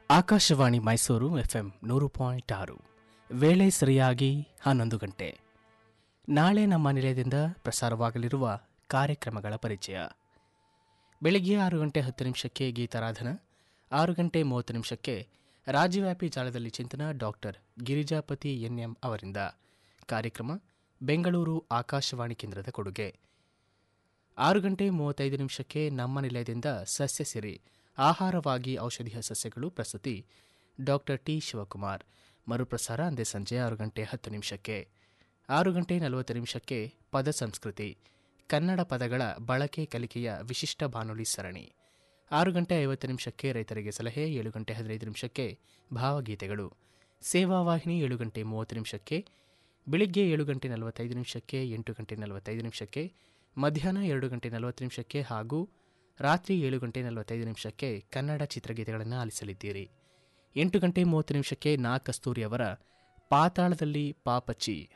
Akashvani Mysuru FM ನೂರು point ಆರು ವೇಳೆ ಸರಿಯಾಗಿ ಹನ್ನೊಂದು ಗಂಟೆ ನಾಳೆ ನಮ್ಮ ನಿಲಯದಿಂದ ಪ್ರಸಾರವಾಗಲಿರುವ ಕಾರ್ಯಕ್ರಮಗಳ ಪರಿಚಯ ಬೆಳಗ್ಗೆ ಆರು ಗಂಟೆ ಹತ್ತು ನಿಮಿಷಕ್ಕೆ ಗೀತಾರಾಧನ ಆರು ಗಂಟೆ ಮೂವತ್ತು ನಿಮಿಷಕ್ಕೆ ರಾಜ್ಯವ್ಯಾಪಿ ಜಾಲದಲ್ಲಿ ಚಿಂತನ ಡಾಕ್ಟರ್ ಗಿರಿಜಾಪತಿ ಎನ್ಎಂ ಅವರಿಂದ ಕಾರ್ಯಕ್ರಮ ಬೆಂಗಳೂರು ಆಕಾಶವಾಣಿ ಕೇಂದ್ರದ ಕೊಡುಗೆ ಆರು ಗಂಟೆ ಮೂವತ್ತೈದು ನಿಮಿಷಕ್ಕೆ ನಮ್ಮ ನಿಲಯದಿಂದ ಸಸ್ಯ ಸಿರಿ ಆಹಾರವಾಗಿ ಔಷಧೀಯ ಸಸ್ಯಗಳು ಪ್ರಸ್ತುತಿ ಡಾಕ್ಟರ್ ಟಿ ಶಿವಕುಮಾರ್ ಮರುಪ್ರಸಾರ ಅಂದೇ ಸಂಜೆ ಆರು ಗಂಟೆ ಹತ್ತು ನಿಮಿಷಕ್ಕೆ ಆರು ಗಂಟೆ ನಲವತ್ತು ನಿಮಿಷಕ್ಕೆ ಪದ ಸಂಸ್ಕೃತಿ ಕನ್ನಡ ಪದಗಳ ಬಳಕೆ ಕಲಿಕೆಯ ವಿಶಿಷ್ಟ ಬಾನುಲಿ ಸರಣಿ ಆರು ಗಂಟೆ ಐವತ್ತು ನಿಮಿಷಕ್ಕೆ ರೈತರಿಗೆ ಸಲಹೆ ಏಳು ಗಂಟೆ ಹದಿನೈದು ನಿಮಿಷಕ್ಕೆ ಭಾವಗೀತೆಗಳು ಸೇವಾ ವಾಹಿನಿ ಏಳು ಗಂಟೆ ಮೂವತ್ತು ನಿಮಿಷಕ್ಕೆ ಬೆಳಿಗ್ಗೆ ಏಳು ಗಂಟೆ ನಲವತ್ತೈದು ನಿಮಿಷಕ್ಕೆ ಎಂಟು ಗಂಟೆ ನಲವತ್ತೈದು ನಿಮಿಷಕ್ಕೆ ಮಧ್ಯಾಹ್ನ ಎರಡು ಗಂಟೆ ನಲವತ್ತು ನಿಮಿಷಕ್ಕೆ ಹಾಗೂ ರಾತ್ರಿ ಏಳು ಗಂಟೆ ನಲವತ್ತೈದು ನಿಮಿಷಕ್ಕೆ ಕನ್ನಡ ಚಿತ್ರಗೀತೆಗಳನ್ನು ಆಲಿಸಲಿದ್ದೀರಿ ಎಂಟು ಗಂಟೆ ಮೂವತ್ತು ನಿಮಿಷಕ್ಕೆ ನಾ ಕಸ್ತೂರಿ ಅವರ ಪಾತಾಳದಲ್ಲಿ ಪಾಪಚ್ಚಿ